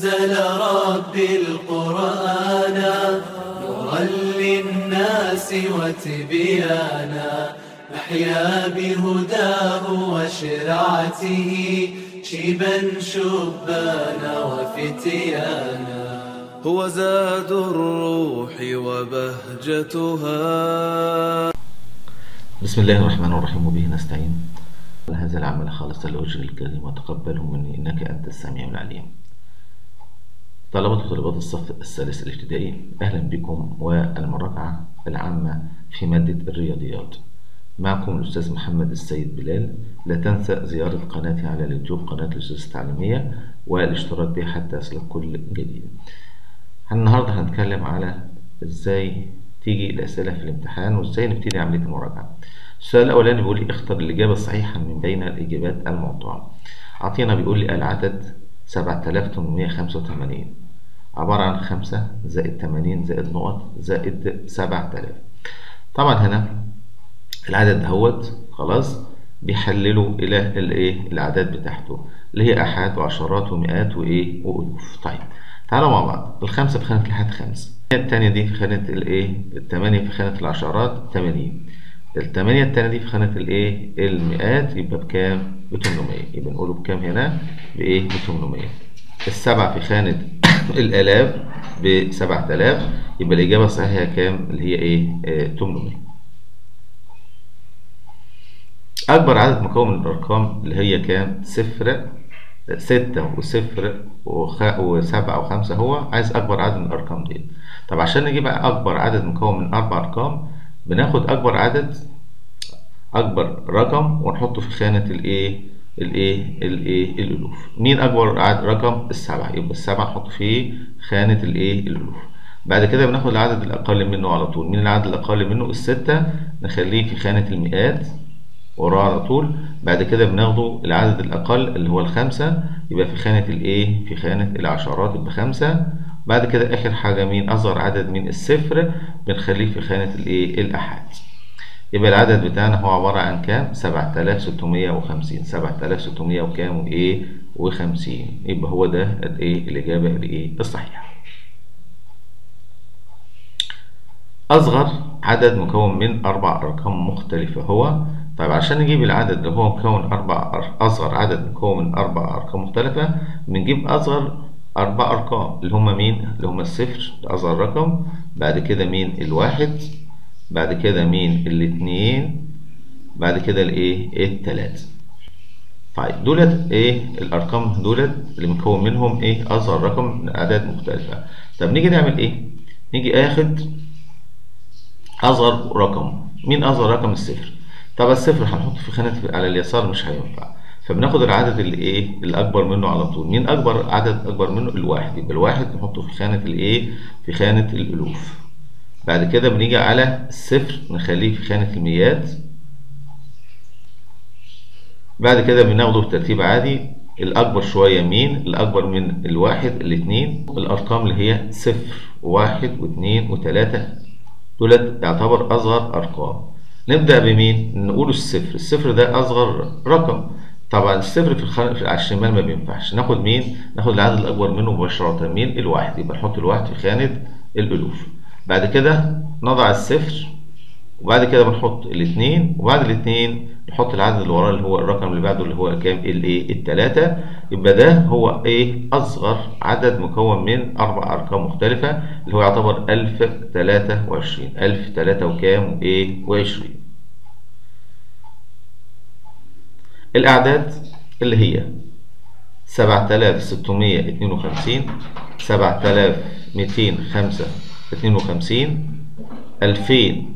أنزل ربي القرآن نورا للناس وتبيانا نحيا بهداه وشرعته شيبا شبانا وفتيانا هو زاد الروح وبهجتها بسم الله الرحمن الرحيم وبه نستعين هذا العمل خالص لوجه الكريم وتقبله مني إنك أنت السميع العليم طلبة وطالبات الصف الثالث الابتدائي أهلا بكم والمراجعة العامة في مادة الرياضيات معكم الأستاذ محمد السيد بلال لا تنسى زيارة قناتي على اليوتيوب قناة الأستاذ التعليمية والاشتراك بها حتى يصلك كل جديد النهاردة هنتكلم على إزاي تيجي الأسئلة في الامتحان وإزاي نبتدي عملية المراجعة السؤال الأولاني بيقول لي اختر الإجابة الصحيحة من بين الإجابات الموضوعة عطينا بيقول لي العدد 7885 عبارة عن 5 زائد 80 زائد نقط زائد 7000 طبعا هنا العدد دهوت خلاص بيحللوا إلى الإيه الأعداد بتاعته اللي هي أحاد وعشرات ومئات وإيه وألوف طيب تعالوا مع بعض الخمسة في خانة الأحاد خمسة التانية دي في خانة الإيه التمانية في خانة العشرات تمانين التمانية التانية دي في خانة الإيه المئات يبقى بكام بتمنمية يبقى نقوله بكام هنا بإيه بتمنمية السبعة في خانة الآلاف بسبعة آلاف يبقى الإجابة الصحيحة كام اللي هي إيه آه، تمنمية أكبر عدد مكون من الأرقام اللي هي كام صفر ستة وصفر وخ... وسبعة وخمسة هو عايز أكبر عدد من الأرقام دي طب عشان نجيب أكبر عدد مكون من أربع أرقام بناخد أكبر عدد أكبر رقم ونحطه في خانة الإيه الإيه الإيه الألوف مين أكبر عدد رقم السبعة يبقى السبعة نحطه في خانة الإيه الألوف بعد كده بناخد العدد الأقل منه على طول مين العدد الأقل منه الستة نخليه في خانة المئات وراه على طول بعد كده بناخده العدد الأقل اللي هو الخمسة يبقى في خانة الإيه في خانة العشرات يبقى خمسة بعد كده آخر حاجة مين أصغر عدد من الصفر بنخليه في خانة الإيه الأحاد يبقى العدد بتاعنا هو عبارة عن كام؟ 7650 7600 وكام وإيه وخمسين يبقى هو ده الإيه الإجابة الإيه الصحيحة أصغر عدد مكون من أربع أرقام مختلفة هو طيب عشان نجيب العدد اللي هو مكون أربع أر- أصغر عدد مكون من أربع أرقام مختلفة بنجيب أصغر أربع أرقام اللي هما مين؟ اللي هما الصفر ده أصغر رقم بعد كده مين؟ الواحد بعد كده مين؟ الاتنين بعد كده الإيه؟ التلاتة طيب دولت إيه؟ الأرقام دولت اللي مكون منهم إيه؟ أصغر رقم من أعداد مختلفة طب نيجي نعمل إيه؟ نيجي آخد أصغر رقم مين أصغر رقم الصفر طب الصفر هنحطه في خانة على اليسار مش هينفع فبناخد العدد اللي ايه الأكبر منه على طول مين أكبر عدد أكبر منه الواحد يبقى الواحد نحطه في خانة الايه في خانة الألوف بعد كده بنيجي على الصفر نخليه في خانة الميات بعد كده بناخده بترتيب عادي الأكبر شوية مين الأكبر من الواحد الاتنين الأرقام اللي هي صفر وواحد واتنين وتلاتة دولت يعتبر أصغر أرقام نبدأ بمين؟ نقول الصفر الصفر ده أصغر رقم طبعا الصفر في الخانة في على الشمال ما بينفعش ناخد مين؟ ناخد العدد الأكبر منه مباشرة مين؟ الواحد يبقى نحط الواحد في خانة الألوف بعد كده نضع الصفر وبعد كده بنحط الاثنين وبعد الاثنين نحط العدد اللي وراه اللي هو الرقم اللي بعده اللي هو كام الايه التلاتة يبقى ده هو ايه اصغر عدد مكون من اربع ارقام مختلفة اللي هو يعتبر الف تلاتة وعشرين الف تلاتة وكام وايه وعشرين الاعداد اللي هي سبعة آلاف ستمية اتنين وخمسين سبعة آلاف ميتين خمسة اتنين وخمسين ألفين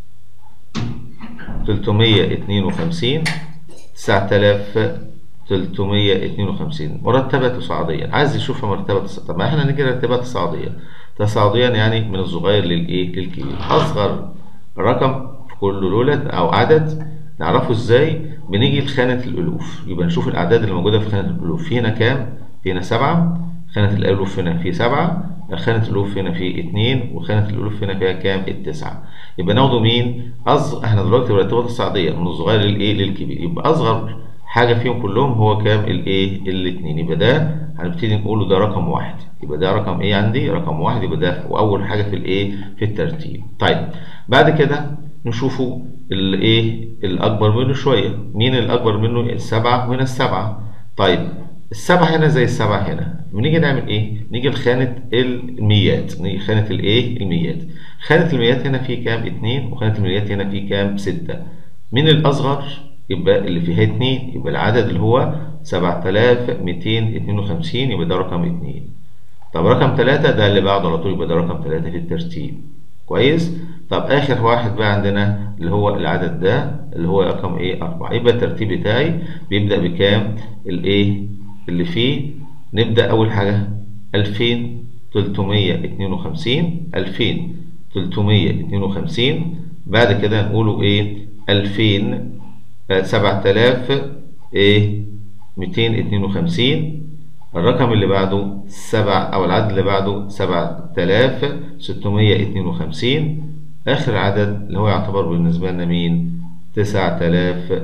تلتمية اتنين وخمسين تسعة آلاف تلتمية اتنين وخمسين مرتبة تصاعديا عايز يشوفها مرتبة تصاعديا طب ما احنا نيجي نرتبها تصاعديا تصاعديا يعني من الصغير للايه للكبير أصغر رقم في كل دولت أو عدد نعرفه ازاي بنيجي لخانة الألوف يبقى نشوف الأعداد اللي موجودة في خانة الألوف في هنا كام؟ في هنا سبعة خانة الألوف هنا في سبعة خانة الألوف هنا في اتنين وخانة الألوف هنا فيها كام؟ التسعة يبقى ناخده مين؟ أصغر احنا دلوقتي مرتبة تصاعدية من الصغير للإيه؟ للكبير يبقى أصغر حاجة فيهم كلهم هو كام؟ الإيه؟ الاتنين يبقى ده هنبتدي نقوله ده رقم واحد يبقى ده رقم ايه عندي رقم واحد يبقى ده واول حاجه في الايه في الترتيب طيب بعد كده نشوفه الايه الاكبر منه شويه مين الاكبر منه السبعه وهنا السبعه طيب السبعة هنا زي السبعة هنا بنيجي نعمل ايه؟ نيجي لخانة الميات نيجي خانة الايه؟ الميات خانة الميات هنا في كام؟ اتنين وخانة الميات هنا في كام؟ ستة مين الأصغر؟ يبقى اللي فيها اتنين يبقى العدد اللي هو سبعة آلاف ميتين اتنين وخمسين يبقى ده رقم اتنين طب رقم تلاتة ده اللي بعده على طول يبقى ده رقم تلاتة في الترتيب كويس؟ طب آخر واحد بقى عندنا اللي هو العدد ده اللي هو رقم ايه؟ أربعة يبقى الترتيب بتاعي بيبدأ بكام؟ الايه؟ اللي فيه نبدأ أول حاجة ألفين تلتمية اتنين وخمسين ألفين تلتمية اتنين وخمسين بعد كده نقوله إيه ألفين سبعة آلاف إيه ميتين اتنين وخمسين الرقم اللي بعده سبع أو العدد اللي بعده سبعة آلاف ستمية اتنين وخمسين آخر عدد اللي هو يعتبر بالنسبة لنا مين تسعة آلاف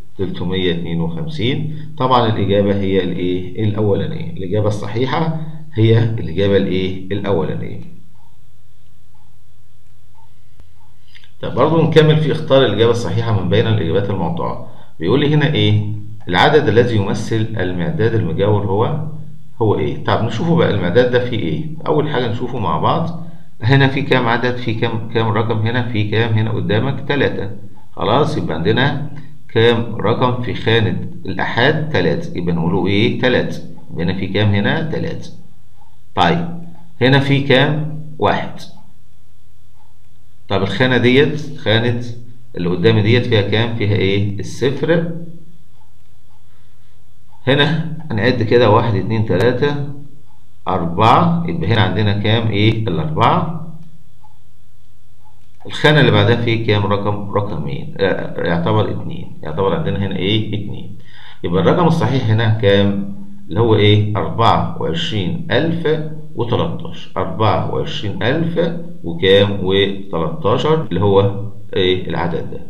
352 طبعا الإجابة هي الإيه الأولانية الإجابة الصحيحة هي الإجابة الإيه الأولانية طب برضه نكمل في اختار الإجابة الصحيحة من بين الإجابات الموضوعة بيقول لي هنا إيه العدد الذي يمثل المعداد المجاور هو هو إيه طب نشوفه بقى المعداد ده فيه إيه أول حاجة نشوفه مع بعض هنا في كام عدد في كام كام رقم هنا في كام هنا قدامك ثلاثة خلاص يبقى عندنا كام رقم في خانة الأحاد تلاتة يبقى نقوله إيه تلاتة يبقى هنا في كام هنا تلاتة طيب هنا في كام واحد طب الخانة ديت خانة اللي قدامي ديت فيها كام فيها إيه الصفر هنا هنعد كده واحد اتنين تلاتة أربعة يبقى هنا عندنا كام إيه الأربعة الخانة اللي بعدها فيه كام رقم رقمين يعتبر اتنين يعتبر عندنا هنا ايه اتنين يبقى الرقم الصحيح هنا كام اللي هو ايه أربعة وعشرين ألف وتلاتاشر أربعة وعشرين ألف وكام وتلاتاشر اللي هو ايه العدد ده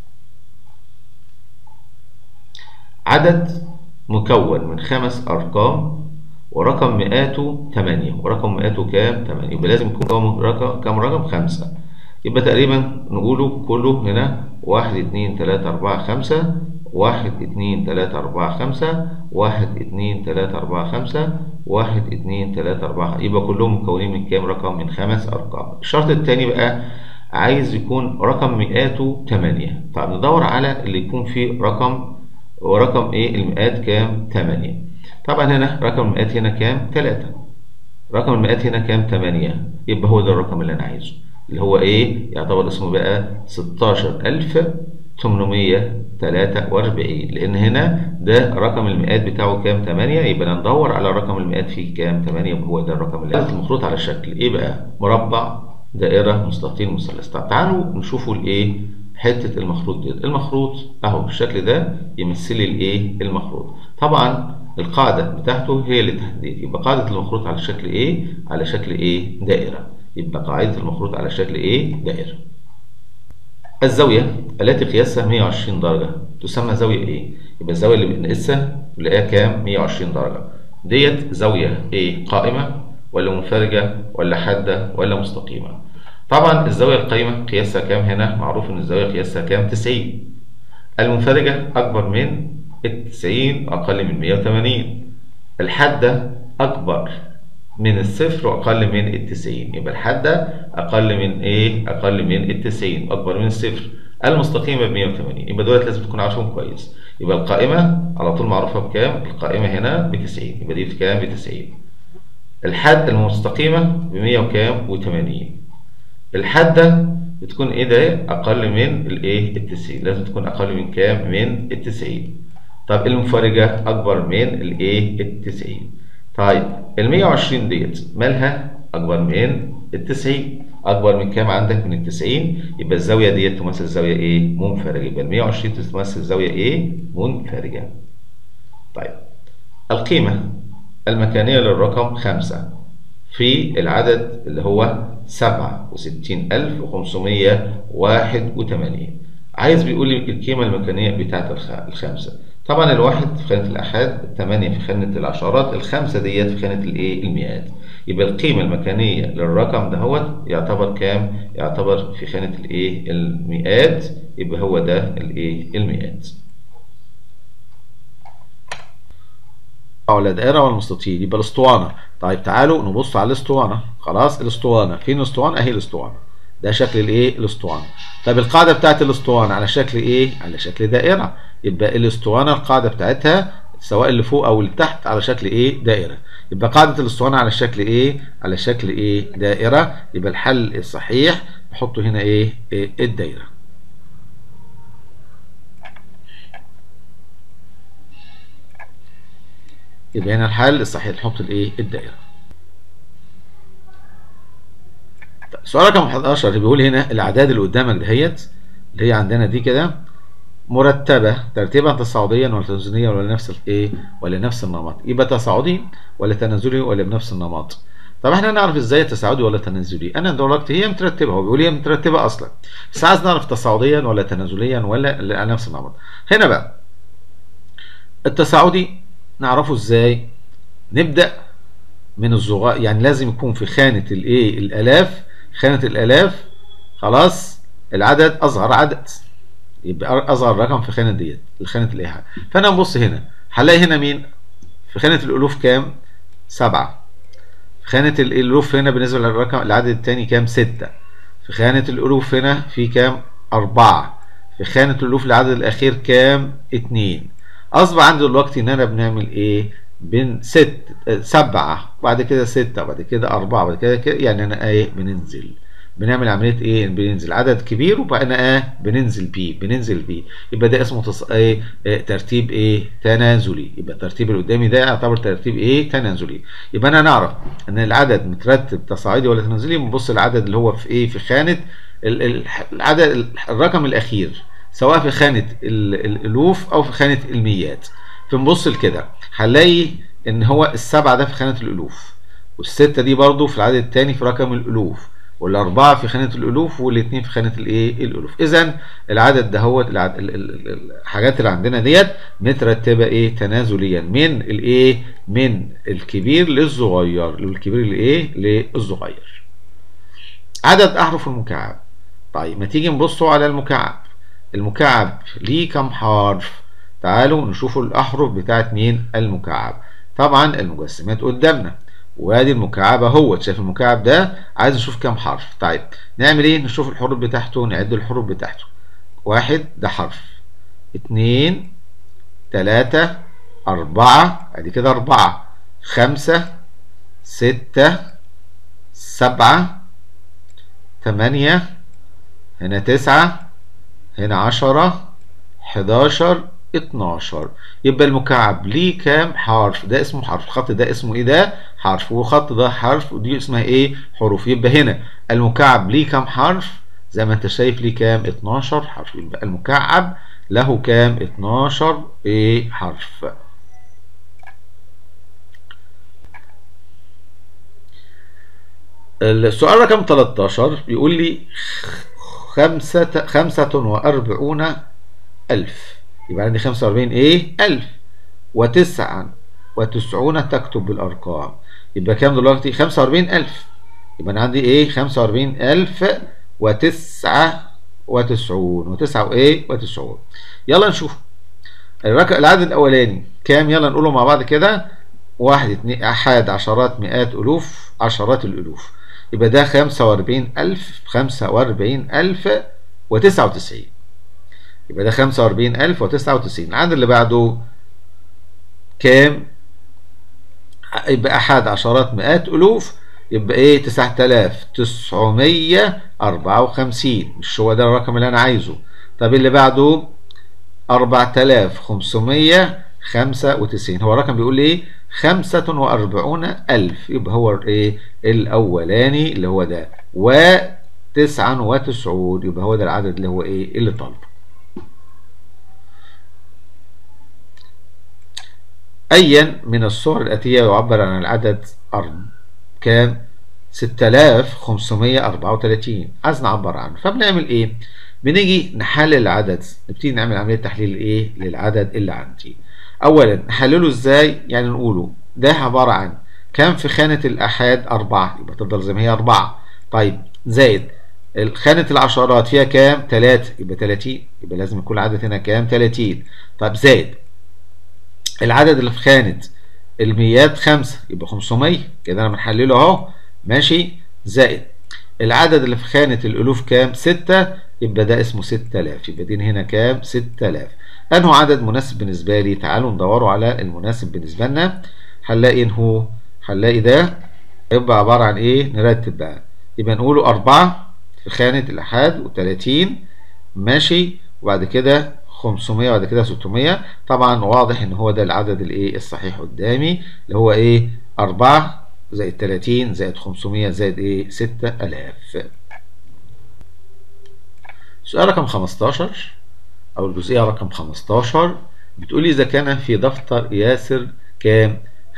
عدد مكون من خمس أرقام ورقم مئاته تمانية ورقم مئاته كام تمانية يبقى لازم يكون كام رقم كام رقم خمسة يبقى تقريبا نقوله كله هنا واحد اتنين تلاتة أربعة خمسة واحد اتنين تلاتة أربعة خمسة واحد اتنين تلاتة أربعة خمسة واحد اتنين تلاتة أربعة يبقى كلهم مكونين من كام رقم من خمس أرقام الشرط التاني بقى عايز يكون رقم مئاته تمانية طب ندور على اللي يكون فيه رقم ورقم ايه المئات كام تمانية طبعا هنا رقم المئات هنا كام تلاتة رقم المئات هنا كام تمانية يبقى هو ده الرقم اللي أنا عايزه اللي هو ايه يعتبر اسمه بقى 16843 لان هنا ده رقم المئات بتاعه كام 8 يبقى ندور على رقم المئات فيه كام 8 وهو ده الرقم اللي المخروط على الشكل ايه بقى مربع دائره مستطيل مثلث طب تعالوا نشوفوا الايه حته المخروط دي المخروط اهو بالشكل ده يمثل لي الايه المخروط طبعا القاعده بتاعته هي اللي تحديد يبقى قاعده المخروط على شكل ايه على شكل ايه دائره يبقى قاعدة المخروط على شكل إيه؟ دائرة. الزاوية التي قياسها 120 درجة تسمى زاوية إيه؟ يبقى الزاوية اللي بنقيسها نلاقيها كام؟ 120 درجة. ديت زاوية إيه؟ قائمة ولا منفرجة ولا حادة ولا مستقيمة؟ طبعا الزاوية القائمة قياسها كام هنا؟ معروف إن الزاوية قياسها كام؟ 90. المنفرجة أكبر من ال 90 وأقل من 180. الحادة أكبر من الصفر واقل من التسعين يبقى الحادة اقل من ايه اقل من التسعين اكبر من الصفر المستقيمة ب 180 يبقى دولت لازم تكون عارفهم كويس يبقى القائمة على طول معروفة بكام القائمة هنا ب 90 يبقى دي بكام ب 90 الحد المستقيمة ب 100 وكام و 80 الحادة بتكون ايه ده اقل من الايه ال 90 لازم تكون اقل من كام من ال 90 طب المنفرجة اكبر من الايه ال 90 طيب ال 120 ديت مالها اكبر من ال 90 اكبر من كام عندك من ال 90 يبقى الزاويه ديت تمثل زاويه ايه منفرجه يبقى ال 120 تمثل زاويه ايه منفرجه طيب القيمه المكانيه للرقم 5 في العدد اللي هو 67581 عايز بيقول لي القيمه المكانيه بتاعت الخمسه طبعا الواحد في خانة الآحاد الثمانية في خانة العشرات الخمسة ديت في خانة الإيه المئات يبقى القيمة المكانية للرقم دهوت يعتبر كام؟ يعتبر في خانة الإيه المئات يبقى هو ده الإيه المئات ولا دائرة ولا مستطيل يبقى الاسطوانة طيب تعالوا نبص على الاسطوانة خلاص الاسطوانة فين الاسطوانة اهي الاسطوانة ده شكل الايه الاسطوانة طيب القاعدة بتاعت الاسطوانة على شكل ايه على شكل دائرة يبقى الاسطوانة القاعدة بتاعتها سواء اللي فوق او اللي تحت على شكل ايه دائرة يبقى قاعدة الاسطوانة على شكل ايه على شكل ايه دائرة يبقى الحل الصحيح نحطه هنا ايه, إيه الدائرة يبقى هنا الحل الصحيح نحط الايه الدائره طيب سؤال رقم 11 بيقول هنا الاعداد اللي قدامك دهيت اللي هي عندنا دي كده مرتبه ترتيبا تصاعديا ولا تنازليا ولا نفس الايه ولا نفس النمط يبقى تصاعدي ولا تنازلي ولا بنفس النمط طب احنا نعرف ازاي تصاعدي ولا تنازلي انا دلوقتي هي مترتبه هو بيقول هي مترتبه اصلا بس عايز نعرف تصاعديا ولا تنازليا ولا نفس النمط هنا بقى التصاعدي نعرفه ازاي نبدا من الصغير يعني لازم يكون في خانه الايه الالاف خانه الالاف خلاص العدد اصغر عدد يبقى اصغر رقم في خانه ديت خانه الايه فانا نبص هنا هنلاقي هنا مين في خانه الالوف كام سبعة في خانه الالوف هنا بالنسبه للرقم العدد الثاني كام ستة في خانه الالوف هنا في كام أربعة في خانه الالوف العدد الاخير كام اتنين اصبح عندي دلوقتي ان انا بنعمل ايه بين ست سبعة بعد كده ستة بعد كده أربعة بعد كده, كده يعني أنا إيه بننزل بنعمل عملية إيه بننزل عدد كبير وبقى إيه بننزل بيه بننزل بيه يبقى ده اسمه تص... إيه, إيه ترتيب إيه تنازلي يبقى الترتيب اللي قدامي ده يعتبر ترتيب إيه تنازلي يبقى أنا نعرف إن العدد مترتب تصاعدي ولا تنازلي بنبص العدد اللي هو في إيه في خانة العدد الرقم الأخير سواء في خانة الألوف أو في خانة الميات فنبص لكده هنلاقي إن هو السبعة ده في خانة الألوف والستة دي برضو في العدد الثاني في رقم الألوف والأربعة في خانة الألوف والاثنين في خانة الإيه الألوف إذا العدد ده هو الحاجات اللي عندنا ديت مترتبة إيه تنازليا من الإيه من الكبير للصغير الكبير لإيه للصغير عدد أحرف المكعب طيب ما تيجي نبصوا على المكعب المكعب ليه كم حرف تعالوا نشوف الأحرف بتاعت مين المكعب طبعا المجسمات قدامنا وادي المكعب اهوت شايف المكعب ده عايز اشوف كام حرف طيب نعمل ايه نشوف الحروف بتاعته نعد الحروف بتاعته واحد ده حرف اتنين تلاتة أربعة ادي كده أربعة خمسة ستة سبعة تمانية هنا تسعة هنا عشرة حداشر اتناشر يبقى المكعب ليه كام حرف ده اسمه حرف الخط ده اسمه ايه ده حرف والخط ده حرف ودي اسمها ايه حروف يبقى هنا المكعب ليه كام حرف زي ما انت شايف ليه كام 12 حرف يبقى المكعب له كام 12 ايه حرف السؤال رقم 13 بيقول لي خمسة خمسة وأربعون ألف يبقى عندي 45 إيه؟ ألف وتسعة وتسعون تكتب بالأرقام يبقى كام دلوقتي؟ 45 ألف يبقى أنا عندي إيه؟ 45 ألف وتسعة وتسعون وتسعة وإيه؟ وتسعون يلا نشوف الرقم العدد الأولاني كام؟ يلا نقوله مع بعض كده واحد اتنين أحد عشرات مئات ألوف عشرات الألوف يبقى ده خمسة وأربعين ألف خمسة وأربعين ألف وتسعة وتسعين يبقى ده خمسة وأربعين ألف وتسعة وتسعين العدد اللي بعده كام؟ يبقى أحد عشرات مئات ألوف يبقى إيه تسعة آلاف تسعمية أربعة وخمسين مش هو ده الرقم اللي أنا عايزه طب اللي بعده أربعة آلاف خمسمية خمسة وتسعين هو الرقم بيقول إيه خمسة وأربعون ألف يبقى هو إيه الأولاني اللي هو ده وتسعة وتسعون يبقى هو ده العدد اللي هو إيه اللي طالبه أيا من الصور الآتية يعبر عن العدد أرب كام 6534 عايز نعبر عنه فبنعمل إيه بنيجي نحلل العدد نبتدي نعمل عمليه تحليل ايه للعدد اللي عندي اولا نحلله ازاي يعني نقوله ده عباره عن كام في خانه الاحاد أربعة يبقى تفضل زي ما هي أربعة طيب زائد خانة العشرات فيها كام؟ 3 يبقى 30 يبقى لازم يكون العدد هنا كام؟ 30 طيب زائد العدد اللي في خانة الميات 5 يبقى 500 كده انا بنحلله اهو ماشي زائد العدد اللي في خانة الألوف كام؟ 6 يبقى ده اسمه 6000 يبقى دي هنا كام؟ 6000 أنه عدد مناسب بالنسبة لي تعالوا ندوروا على المناسب بالنسبة لنا هنلاقي إن هو هنلاقي ده يبقى عبارة عن إيه؟ نرتب بقى يبقى نقوله أربعة في خانة الأحاد و30 ماشي وبعد كده 500 وبعد كده 600 طبعا واضح إن هو ده العدد الإيه الصحيح قدامي اللي هو إيه 4 زائد 30 زائد 500 زائد إيه 6000 سؤال رقم 15 أو الجزئية رقم 15 بتقول لي إذا كان في دفتر ياسر كام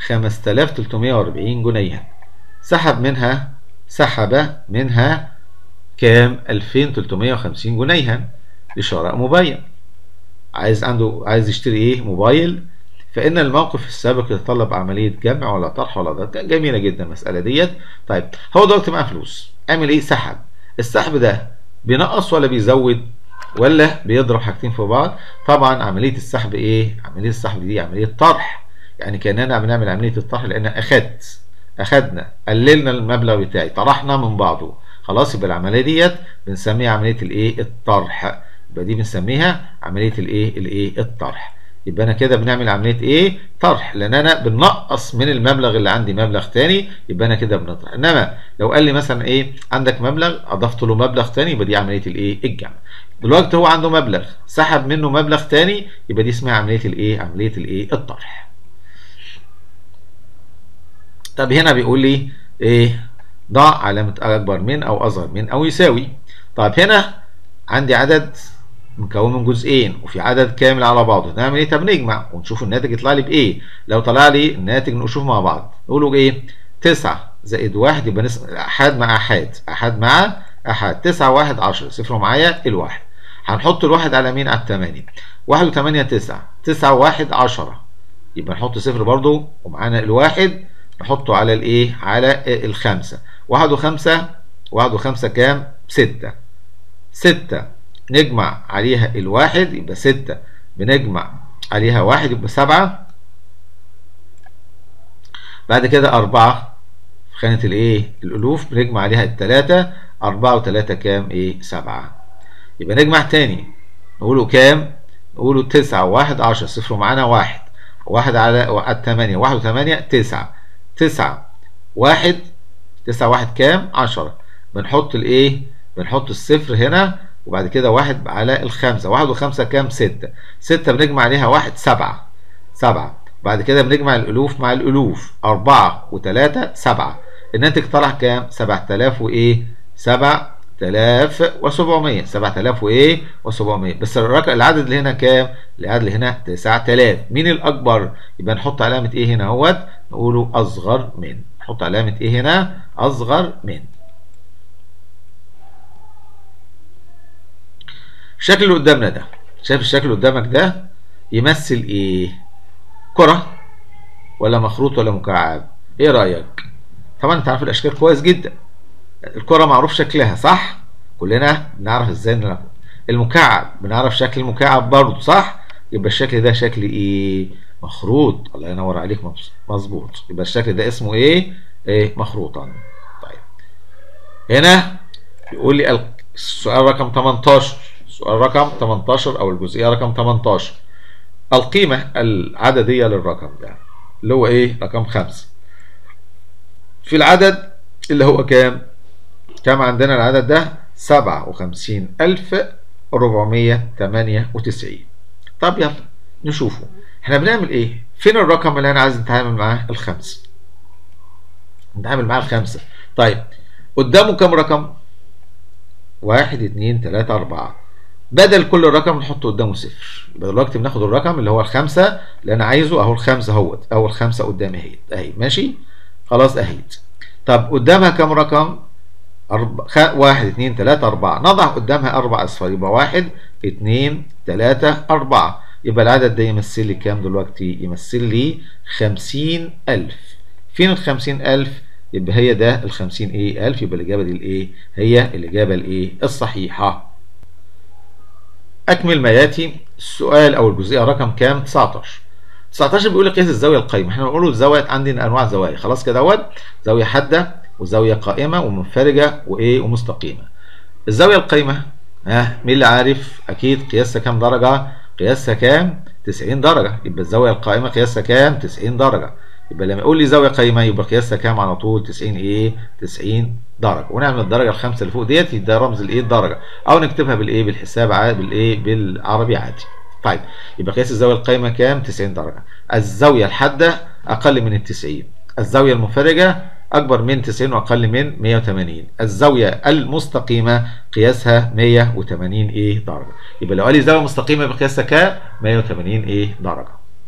5340 جنيها سحب منها سحب منها كام 2350 جنيها لشراء موبايل عايز عنده عايز يشتري ايه موبايل فان الموقف السابق يتطلب عمليه جمع ولا طرح ولا ضرب جميله جدا المساله ديت طيب هو دلوقتي معاه فلوس اعمل ايه سحب السحب ده بينقص ولا بيزود ولا بيضرب حاجتين في بعض طبعا عمليه السحب ايه عمليه السحب دي عمليه طرح يعني كاننا بنعمل عمليه الطرح لان اخدت اخدنا قللنا المبلغ بتاعي طرحنا من بعضه خلاص يبقى العمليه ديت بنسميها عمليه الايه الطرح يبقى دي بنسميها عمليه الايه الايه الطرح يبقى انا كده بنعمل عمليه ايه طرح لان انا بنقص من المبلغ اللي عندي مبلغ تاني يبقى انا كده بنطرح انما لو قال لي مثلا ايه عندك مبلغ اضفت له مبلغ تاني يبقى دي عمليه الايه الجمع دلوقتي هو عنده مبلغ سحب منه مبلغ تاني يبقى دي اسمها عمليه الايه عمليه الايه الطرح طب هنا بيقول لي ايه ضع علامة أكبر من أو أصغر من أو يساوي طيب هنا عندي عدد مكون من جزئين وفي عدد كامل على بعضه نعمل ايه طب نجمع ونشوف الناتج يطلع لي بايه لو طلع لي الناتج نشوف مع بعض نقوله ايه 9 زائد 1 يبقى نسمع احاد مع احاد احاد مع احاد 9 1 10 صفروا معايا الواحد هنحط الواحد على مين على الثمانية 1 و8 9 9 1 10 يبقى نحط صفر برضو ومعانا الواحد نحطه على الايه على الخمسة واحد وخمسة واحد وخمسة كام ستة ستة نجمع عليها الواحد يبقى ستة بنجمع عليها واحد يبقى سبعة بعد كده أربعة في خانة الإيه الألوف بنجمع عليها التلاتة أربعة وتلاتة كام إيه سبعة يبقى نجمع تاني نقوله كام نقوله تسعة وواحد عشرة صفر معانا واحد واحد على التمانية واحد وثمانية تسعة تسعة واحد تسعة واحد كام عشرة بنحط الايه بنحط الصفر هنا وبعد كده واحد على الخمسة واحد وخمسة كام ستة ستة بنجمع عليها واحد سبعة سبعة بعد كده بنجمع الألوف مع الألوف أربعة وتلاتة سبعة الناتج طلع كام سبعة آلاف وإيه سبعة آلاف وسبعمية سبعة آلاف وإيه وسبعمية بس الرقم العدد اللي هنا كام العدد اللي هنا تسعة آلاف مين الأكبر يبقى نحط علامة إيه هنا اهوت نقوله أصغر من نحط علامة إيه هنا أصغر من الشكل اللي قدامنا ده شايف الشكل اللي قدامك ده يمثل إيه كرة ولا مخروط ولا مكعب إيه رأيك طبعا أنت عارف الأشكال كويس جدا الكرة معروف شكلها صح كلنا بنعرف ازاي نلعب المكعب بنعرف شكل المكعب برضه صح يبقى الشكل ده شكل ايه مخروط الله ينور عليك مظبوط يبقى الشكل ده اسمه ايه ايه مخروطا طيب هنا يقول لي السؤال رقم 18 السؤال رقم 18 او الجزئيه رقم 18 القيمه العدديه للرقم ده اللي هو ايه رقم 5 في العدد اللي هو كام كم عندنا العدد ده سبعة وخمسين ألف ربعمية تمانية وتسعين طب يلا نشوفه احنا بنعمل ايه فين الرقم اللي انا عايز نتعامل معاه الخمسة نتعامل معاه الخمسة طيب قدامه كم رقم واحد اتنين تلاتة اربعة بدل كل رقم نحط قدامه صفر يبقى دلوقتي بناخد الرقم اللي هو الخمسة اللي انا عايزه اهو الخمسة اهوت اهو الخمسة قدامي اهي اهي ماشي خلاص اهيت طب قدامها كم رقم أربعة خ... واحد اتنين تلاتة أربعة نضع قدامها أربع أصفار يبقى واحد اتنين تلاتة أربعة يبقى العدد ده يمثل لي كام دلوقتي؟ يمثل لي خمسين ألف فين الخمسين ألف؟ يبقى هي ده الخمسين إيه ألف يبقى الإجابة دي الإيه؟ هي الإجابة الإيه؟ الصحيحة أكمل ما يأتي السؤال أو الجزئية رقم كام؟ 19 19 بيقول لي قياس الزاوية القايمة احنا بنقول الزاوية عندنا أنواع زوايا خلاص كده دوت زاوية حادة وزاوية قائمة ومنفرجة وإيه ومستقيمة الزاوية القايمة ها مين اللي عارف أكيد قياسها كام درجة؟ قياسها كام؟ 90 درجة يبقى الزاوية القائمة قياسها كام؟ 90 درجة يبقى لما يقول لي زاوية قايمة يبقى قياسها كام على طول 90 ايه 90 درجة ونعمل الدرجة الخامسة اللي فوق ديت ده رمز الايه الدرجة او نكتبها بالايه بالحساب عادي بالايه بالعربي عادي طيب يبقى قياس الزاوية القايمة كام 90 درجة الزاوية الحادة اقل من ال 90 الزاوية المنفرجة اكبر من 90 واقل من 180 الزاوية المستقيمة قياسها 180 ايه درجة يبقى لو قال لي زاوية مستقيمة بقياسها كام 180 ايه درجة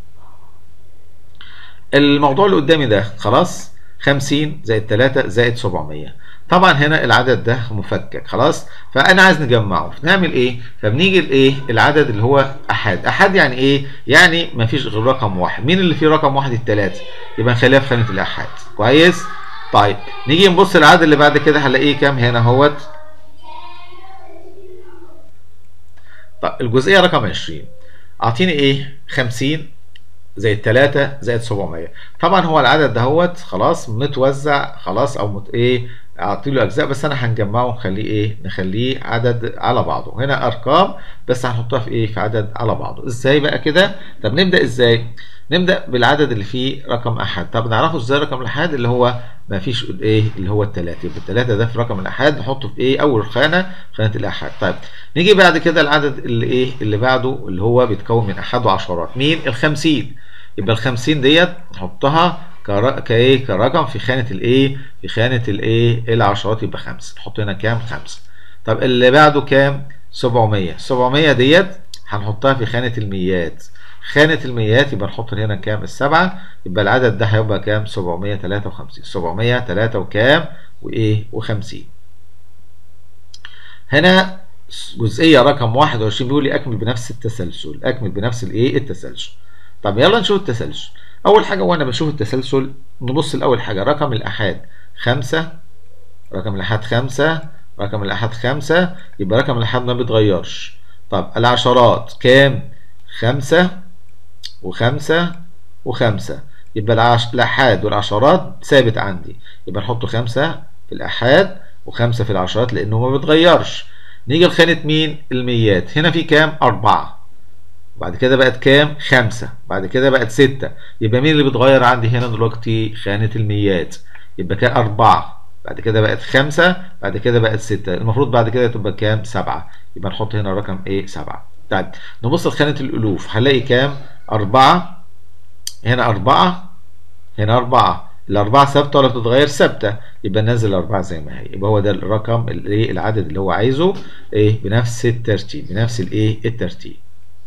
الموضوع اللي قدامي ده خلاص 50 زائد 3 زائد 700 طبعا هنا العدد ده مفكك خلاص فانا عايز نجمعه نعمل ايه فبنيجي لايه العدد اللي هو احاد احاد يعني ايه يعني ما فيش غير رقم واحد مين اللي فيه رقم واحد الثلاثه يبقى نخليها في خانه الاحاد كويس طيب نيجي نبص العدد اللي بعد كده هنلاقيه كام هنا اهوت طيب الجزئيه رقم 20 اعطيني ايه 50 زائد 3 زائد 700 طبعا هو العدد دهوت خلاص متوزع خلاص او مت ايه اعطي له اجزاء بس انا هنجمعه ونخليه ايه نخليه عدد على بعضه هنا ارقام بس هنحطها في ايه في عدد على بعضه ازاي بقى كده طب نبدا ازاي نبدا بالعدد اللي فيه رقم احد طب نعرفه ازاي رقم الاحاد اللي هو ما فيش ايه اللي هو الثلاثه يبقى الثلاثه ده في رقم الاحاد نحطه في ايه اول خانه خانه الاحاد طيب نيجي بعد كده العدد اللي ايه اللي بعده اللي هو بيتكون من احاد وعشرات مين ال50 يبقى ال 50 ديت نحطها كايه كرقم في خانه الايه في خانه الايه العشرات يبقى 5 نحط هنا كام 5 طب اللي بعده كام 700 700 ديت هنحطها في خانه الميات خانه الميات يبقى نحط هنا كام السبعه يبقى العدد ده هيبقى كام 753 703 وكام وايه و50 هنا جزئيه رقم 21 بيقول لي اكمل بنفس التسلسل اكمل بنفس الايه التسلسل طب يلا نشوف التسلسل اول حاجه وانا بشوف التسلسل نبص لاول حاجه رقم الاحاد خمسة رقم الاحاد خمسة رقم الاحاد خمسة يبقى رقم الاحاد ما بيتغيرش طب العشرات كام خمسة وخمسة وخمسة يبقى العش... الاحاد والعشرات ثابت عندي يبقى نحط خمسة في الاحاد وخمسة في العشرات لانه ما بيتغيرش نيجي لخانة مين الميات هنا في كام أربعة بعد كده بقت كام؟ خمسة بعد كده بقت ستة يبقى مين اللي بيتغير عندي هنا دلوقتي خانة الميات يبقى كده أربعة بعد كده بقت خمسة بعد كده بقت ستة المفروض بعد كده تبقى كام؟ سبعة يبقى نحط هنا رقم إيه؟ سبعة طيب نبص لخانة الألوف هنلاقي كام؟ أربعة هنا أربعة هنا أربعة الأربعة ثابتة ولا بتتغير؟ ثابتة يبقى ننزل الأربعة زي ما هي يبقى هو ده الرقم الإيه العدد اللي هو عايزه إيه بنفس الترتيب بنفس الإيه الترتيب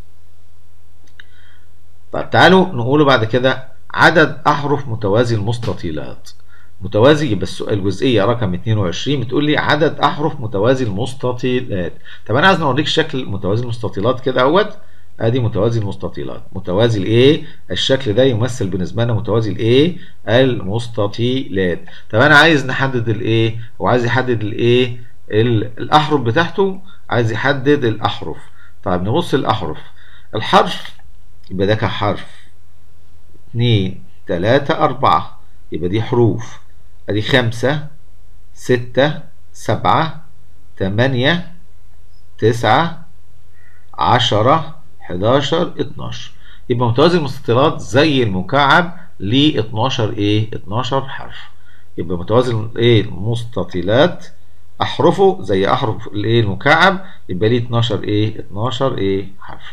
طيب تعالوا نقوله بعد كده عدد أحرف متوازي المستطيلات متوازي يبقى السؤال الجزئية رقم 22 بتقول لي عدد أحرف متوازي المستطيلات طب أنا عايز نوريك شكل متوازي المستطيلات كده أهوت ادي متوازي المستطيلات متوازي الايه الشكل ده يمثل بالنسبه لنا متوازي الايه المستطيلات طب انا عايز نحدد الايه هو عايز يحدد الايه الاحرف بتاعته عايز يحدد الاحرف طيب نبص الاحرف الحرف يبقى ده كحرف اتنين تلاتة أربعة يبقى دي حروف ادي خمسة ستة سبعة تمانية تسعة عشرة حداشر اتناشر يبقى متوازي المستطيلات زي المكعب ل 12 ايه 12 حرف يبقى متوازي ايه المستطيلات احرفه زي احرف الايه المكعب يبقى ليه 12 ايه 12 ايه حرف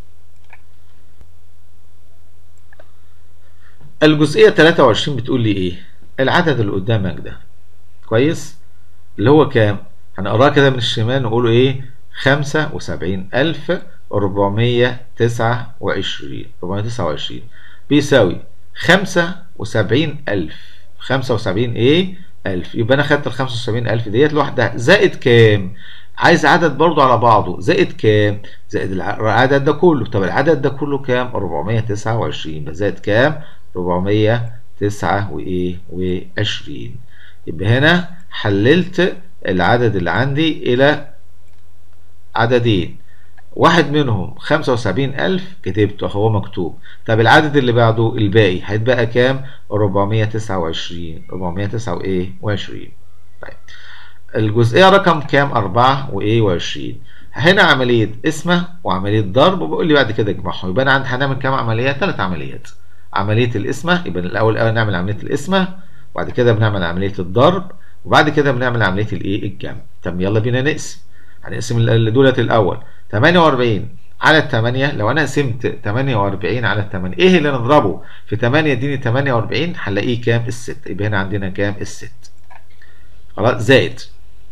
الجزئية 23 بتقول لي ايه العدد اللي قدامك ده كويس اللي هو كام هنقراه كده من الشمال نقوله ايه خمسة وسبعين ألف أربعمية تسعة وعشرين أربعمية تسعة وعشرين بيساوي خمسة وسبعين ألف خمسة وسبعين إيه ألف يبقى أنا خدت ال 75000 ديت لوحدها زائد كام؟ عايز عدد برضو على بعضه زائد كام؟ زائد الع- العدد ده كله طب العدد ده كله كام؟ 429 يبقى زائد كام؟ 409 وإيه؟ و20 يبقى هنا حللت العدد اللي عندي إلى عددين واحد منهم 75000 كتبته هو مكتوب طب العدد اللي بعده الباقي هيتبقى كام 429 409 وايه و20 طيب الجزئيه رقم كام 4 وايه و20 هنا عمليه اسمه وعمليه ضرب وبقول لي بعد كده اجمعهم يبقى انا عندي هنعمل كام عمليه ثلاث عمليات عمليه الاسمه يبقى الاول الاول نعمل عمليه الاسمه وبعد كده بنعمل عمليه الضرب وبعد كده بنعمل عمليه الايه الجمع طب يلا بينا نقسم هنقسم ال- دولت الاول 48 على الثمانية لو انا قسمت 48 على الثمانية ايه اللي نضربه في 8 اديني 48 هنلاقيه كام الست يبقى هنا عندنا كام الست خلاص زائد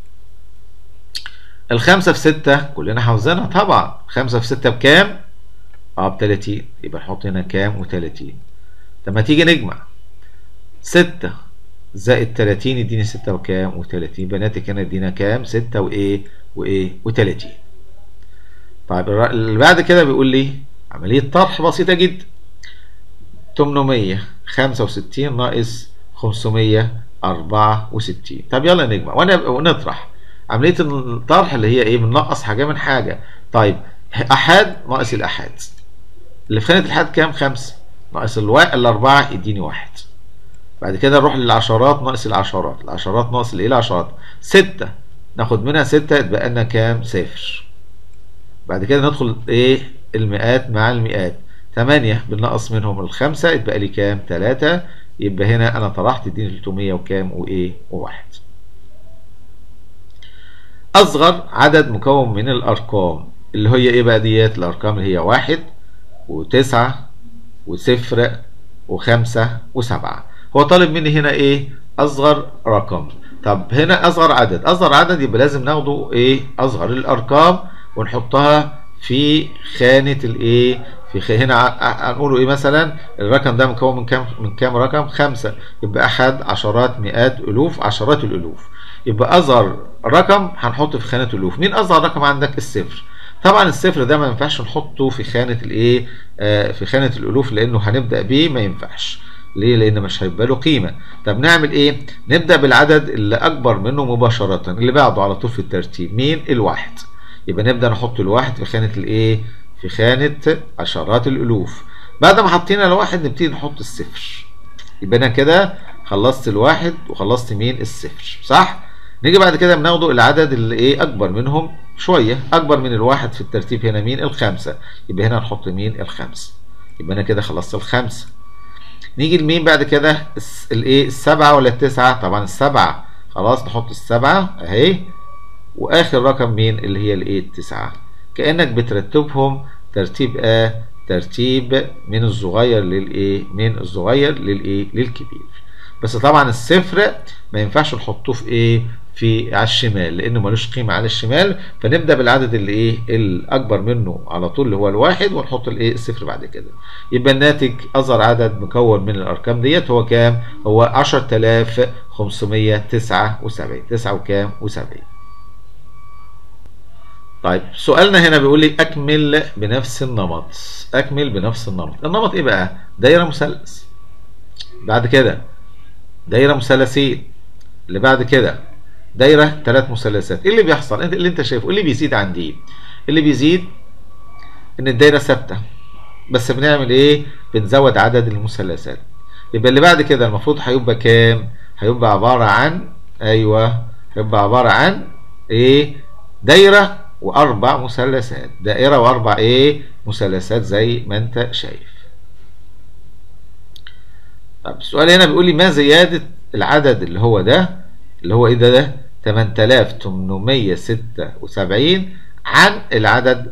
الخمسة في ستة كلنا حافظينها طبعا خمسة في ستة بكام؟ اه ب 30 يبقى نحط هنا كام و30 طب ما تيجي نجمع ستة زائد 30 يديني ستة وكام و30 بناتك هنا يدينا كام؟ ستة وايه؟ وايه؟ و30 طيب الر- اللي بعد كده بيقول لي عملية طرح بسيطة جدا 865 ناقص 564 طب يلا نجمع وانا ونطرح عملية الطرح اللي هي ايه بننقص حاجة من حاجة طيب احاد ناقص الاحاد اللي في خانة الحاد كام خمسة ناقص الوا... الاربعة يديني واحد بعد كده نروح للعشرات ناقص العشرات العشرات ناقص الايه العشرات ستة ناخد منها ستة يتبقى لنا كام صفر بعد كده ندخل ايه المئات مع المئات 8 بنقص منهم الخمسة يتبقى لي كام 3 يبقى هنا انا طرحت اديني 300 وكام وايه وواحد اصغر عدد مكون من الارقام اللي هي ايه بقى ديت الارقام اللي هي واحد وتسعة وصفر وخمسة وسبعة هو طالب مني هنا ايه اصغر رقم طب هنا اصغر عدد اصغر عدد يبقى لازم ناخده ايه اصغر الارقام ونحطها في خانة الايه في خ... هنا ع- هنقوله ايه مثلا الرقم ده مكون من كام من كام رقم خمسة يبقى احد عشرات مئات الوف عشرات الالوف يبقى اصغر رقم هنحط في خانة الالوف مين اصغر رقم عندك الصفر طبعا الصفر ده ما ينفعش نحطه في خانة الايه آه في خانة الالوف لانه هنبدأ بيه ما ينفعش ليه لان مش هيبقى له قيمه طب نعمل ايه نبدا بالعدد اللي اكبر منه مباشره اللي بعده على طول في الترتيب مين الواحد يبقى نبدا نحط الواحد في خانه الايه في خانه عشرات الالوف بعد ما حطينا الواحد نبتدي نحط الصفر يبقى انا كده خلصت الواحد وخلصت مين الصفر صح نيجي بعد كده بناخده العدد اللي ايه اكبر منهم شويه اكبر من الواحد في الترتيب هنا مين الخمسه يبقى هنا نحط مين الخمسه يبقى انا كده خلصت الخمسه نيجي لمين بعد كده الس- الايه السبعة ولا التسعة طبعا السبعة خلاص نحط السبعة اهي واخر رقم مين اللي هي الايه التسعة كأنك بترتبهم ترتيب اه ترتيب من الصغير للايه من الصغير للايه للكبير بس طبعا الصفر ما ينفعش نحطه في ايه في على الشمال لانه ملوش قيمه على الشمال فنبدا بالعدد اللي ايه الاكبر منه على طول اللي هو الواحد ونحط الايه الصفر بعد كده يبقى الناتج اصغر عدد مكون من الارقام ديت هو كام هو 10579 9 وكام و70 طيب سؤالنا هنا بيقول لي اكمل بنفس النمط اكمل بنفس النمط النمط ايه بقى دايره مثلث بعد كده دايره مثلثين اللي بعد كده دايره ثلاث مثلثات ايه اللي بيحصل انت اللي انت شايفه إيه اللي بيزيد عندي اللي بيزيد ان الدايره ثابته بس بنعمل ايه بنزود عدد المثلثات يبقى اللي بعد كده المفروض هيبقى كام هيبقى عباره عن ايوه هيبقى عباره عن ايه دايره واربع مثلثات دائره واربع ايه مثلثات زي ما انت شايف طب السؤال هنا بيقول لي ما زياده العدد اللي هو ده اللي هو ايه ده ده 8876 عن العدد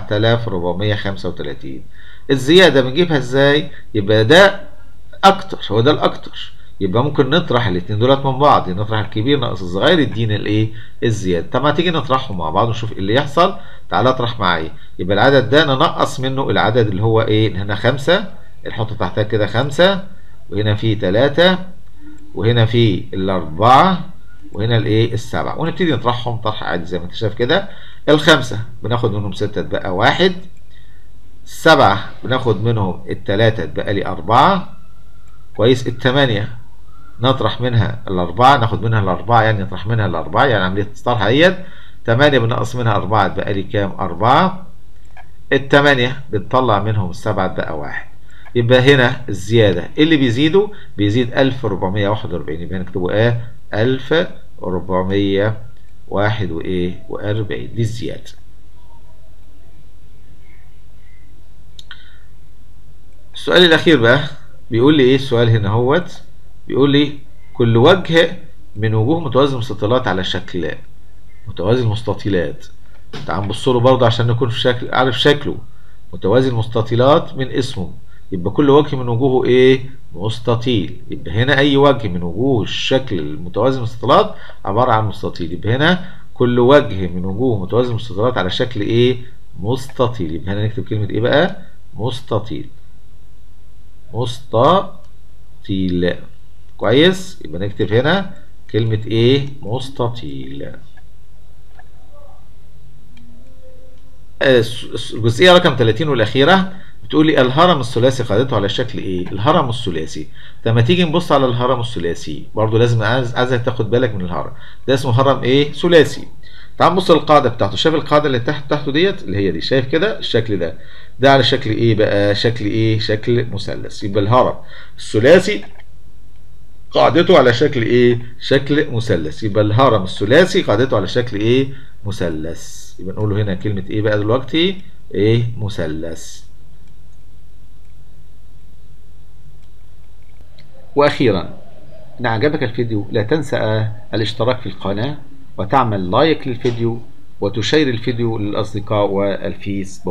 7435 الزيادة بنجيبها ازاي يبقى ده اكتر هو ده الاكتر يبقى ممكن نطرح الاثنين دولت من بعض نطرح الكبير ناقص الصغير يدينا الايه الزياده طب ما تيجي نطرحهم مع بعض ونشوف ايه اللي يحصل تعالى اطرح معايا يبقى العدد ده ننقص منه العدد اللي هو ايه هنا خمسة نحط تحتها كده خمسة وهنا في تلاتة وهنا في الأربعة وهنا الإيه السبعة ونبتدي نطرحهم طرح عادي زي ما أنت شايف كده الخمسة بناخد منهم ستة تبقى واحد السبعة بناخد منهم التلاتة تبقى لي أربعة كويس التمانية نطرح منها الأربعة ناخد منها الأربعة يعني نطرح منها الأربعة يعني عملية الطرح اهيت تمانية بنقص منها أربعة تبقى لي كام أربعة التمانية بنطلع منهم السبعة تبقى واحد يبقى هنا الزيادة اللي بيزيدوا بيزيد 1441 يبقى نكتبه ايه 1441 وايه و40 دي الزيادة السؤال الأخير بقى بيقول لي ايه السؤال هنا هوت بيقول لي كل وجه من وجوه متوازي المستطيلات على شكل متوازي المستطيلات تعال نبص له برضه عشان نكون في شكل عارف شكله متوازي المستطيلات من اسمه يبقى كل وجه من وجوهه ايه مستطيل يبقى هنا اي وجه من وجوه الشكل المتوازي المستطيلات عباره عن مستطيل يبقى هنا كل وجه من وجوه متوازي المستطيلات على شكل ايه مستطيل يبقى هنا نكتب كلمه ايه بقى مستطيل مستطيل كويس يبقى نكتب هنا كلمه ايه مستطيل الجزئيه رقم 30 والاخيره بتقول لي الهرم الثلاثي قاعدته على شكل ايه الهرم الثلاثي لما تيجي نبص على الهرم الثلاثي برضو لازم عايز عايزك تاخد بالك من الهرم ده اسمه هرم ايه ثلاثي تعال نبص للقاعده بتاعته شايف القاعده اللي تحت تحته ديت اللي هي دي شايف كده الشكل ده ده على شكل ايه بقى شكل ايه شكل مثلث يبقى الهرم الثلاثي قاعدته على شكل ايه شكل مثلث يبقى الهرم الثلاثي قاعدته على شكل ايه مثلث يبقى نقول له هنا كلمه ايه بقى دلوقتي ايه مثلث واخيرا ان عجبك الفيديو لا تنسى الاشتراك في القناه وتعمل لايك للفيديو وتشير الفيديو للاصدقاء والفيسبوك